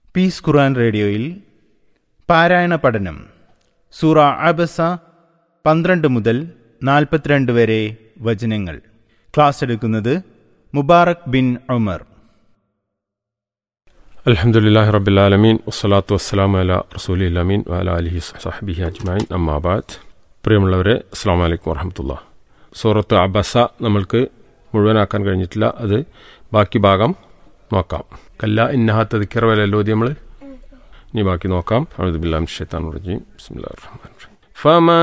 piece ഖുർആൻ റേഡിയോയിൽ പാരായണ പഠനം സൂറ അബസ പന്ത്രണ്ട് മുതൽ നാൽപ്പത്തിരണ്ട് വരെ വചനങ്ങൾ ക്ലാസ് എടുക്കുന്നത് മുബാറക് ബിൻ ഉമർ അലഹമുല്ലാഹി റബിലാലമീൻ വസ്സലാത്തു വസ്സലാം അല റസൂലി അമീൻ വാല അലഹി സഹബിഹി അജ്മാൻ അമ്മാബാദ് പ്രിയമുള്ളവരെ അസ്സാം വലൈക്കും വറഹമത്തുള്ള സൂറത്ത് അബസ നമ്മൾക്ക് മുഴുവനാക്കാൻ കഴിഞ്ഞിട്ടില്ല അത് ബാക്കി ഭാഗം നോക്കാം കല്ല ഇന്നഹ തദിക്കർ വലല്ലോതി നമ്മൾ ഇനി ബാക്കി നോക്കാം അഴുദുബില്ലാം ഷെയ്ത്താൻ റജീം ബിസ്മില്ലാഹിർ റഹ്മാനിർ റഹീം ഫമ